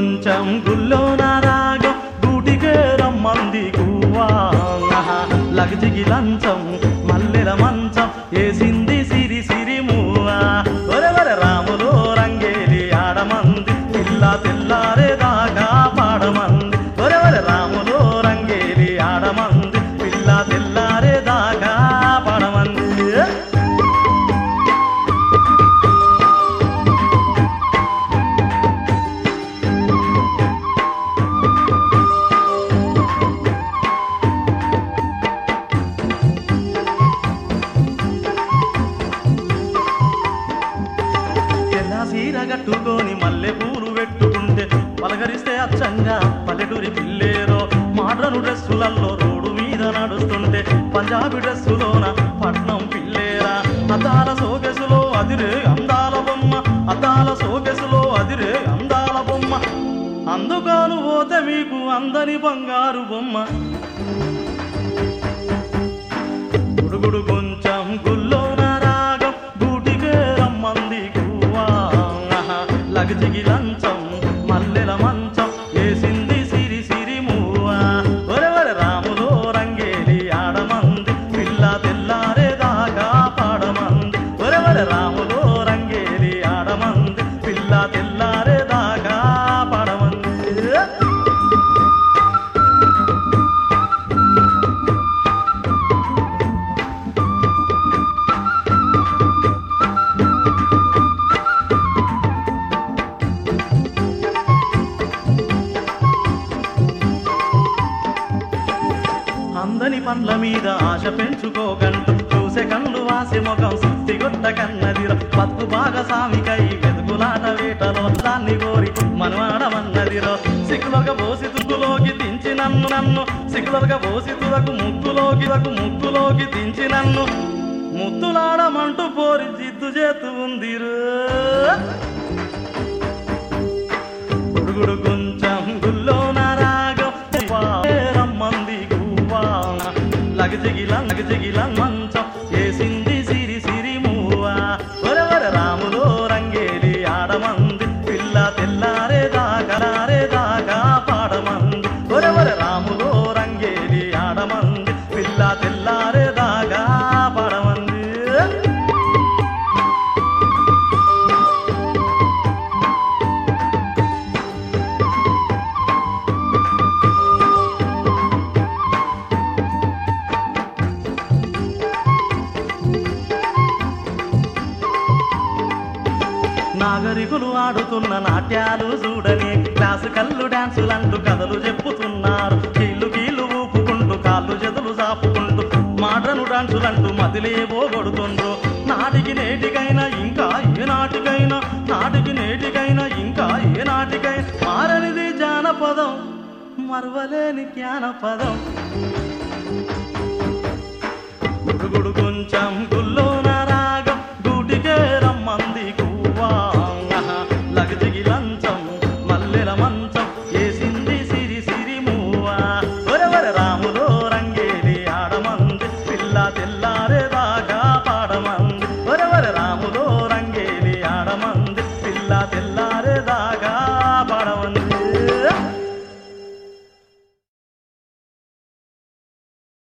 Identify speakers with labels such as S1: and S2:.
S1: కొంచెం గుల్లోన రాగం గూటికే రమ్మంది గువ్వా లగజిగి లంచం మల్లెల మంచం ఏసింది సిరి సిరి మూవా ఒరెవరె రాములో రంగేలి ఆడమంది పిల్ల తెల్లారే దాకా పాడమంది ఒరెవరె రాములో రంగేలి ఆడమంది పిల్ల తెల్లారే దాకా పాడమంది తెల్ల సీర కట్టుకొని మల్లె పూలు పెట్టుకుంటే పలకరిస్తే అచ్చంగా పల్లెటూరి పిల్లేరో మాడ్రను డ్రెస్సులలో రోడ్డు మీద నడుస్తుంటే పంజాబీ డ్రెస్సులోన పట్నం పిల్లేరా అద్దాల సోగెసులో అదిరే అందాల బొమ్మ అద్దాల సోగెసులో అదిరే అందాల బొమ్మ అందుకోను పోతే మీకు అందని బంగారు బొమ్మ గుడుగుడు కొంచెం గుల్లోన రాగం గూటికే రమ్మంది గువ్వా లగజిగి లంచం మల్లెల మంచం వేసింది సిరి సిరి మూవా ఒరెవరె రాములో రంగేలి ఆడమంది పిల్ల తెల్లారే దాకా పాడమంది ఒరెవరె రాములో రంగేలి ఆడమంది పిల్ల తెల్లారే దాకా పాడమంది అందని పండ్ల మీద ఆశ పెంచుకోకంటూ చూసే కళ్ళు వాసి ముఖం సుత్తిగొట్ట కన్నదిర పత్తు భాగస్వామికై వెతుకులాట వేటలో దాన్ని కోరి మనవాడమన్నదిరో సిక్కులొక పోసి తుక్కులోకి దించి నన్ను నన్ను సిక్కులొక పోసి తులకు ముక్కులోకి తులకు ముక్కులోకి దించి నన్ను ముద్దులాడమంటూ పోరి జిద్దు చేతు ఉందిరు గుడుగుడు కొంచెం గుల్లోన రాగం రమ్మంది గువ్వా లగజిగిల లగజిగిల మంచం వేసింది సిరి సిరి మూవా ఒరెవరె రాములో రంగేలి ఆడమంది పిల్ల తెల్లారే దాకలారే దాకా పాడమంది ఒరెవరె రాములో రంగేలి ఆడమంది పిల్ల తెల్లారే దాకా పాడమంది నాగరికులు ఆడుతున్న నాట్యాలు చూడని క్లాసు కళ్ళు డాన్సులంటూ కథలు చెప్పుతున్నారు కీళ్ళు కీళ్ళు ఊపుకుంటూ కాళ్ళు చేతులు చాపుకుంటూ మాడ్రను డాన్సులంటూ మదిలేవో కొడుతుండ్రు నాటికి నేటికైనా ఇంకా ఏ నాటికైనా నాటికి నేటికైనా ఇంకా ఏ నాటికైనా మారనిది జానపదం మరవలేని జ్ఞానపదం గుడుగుడు కొంచెం గుల్లోన రాగం గూటికే రమ్మంది గువ్వా లగజిగి లంచం మల్లెల మంచం వేసింది సిరి సిరి మూవా ఒరెవరె రాములో రంగేలి ఆడమంది పిల్ల తెల్లారే దాకా పాడమంది ఒరెవరె రాములో రంగేలి ఆడమంది పిల్ల తెల్లారే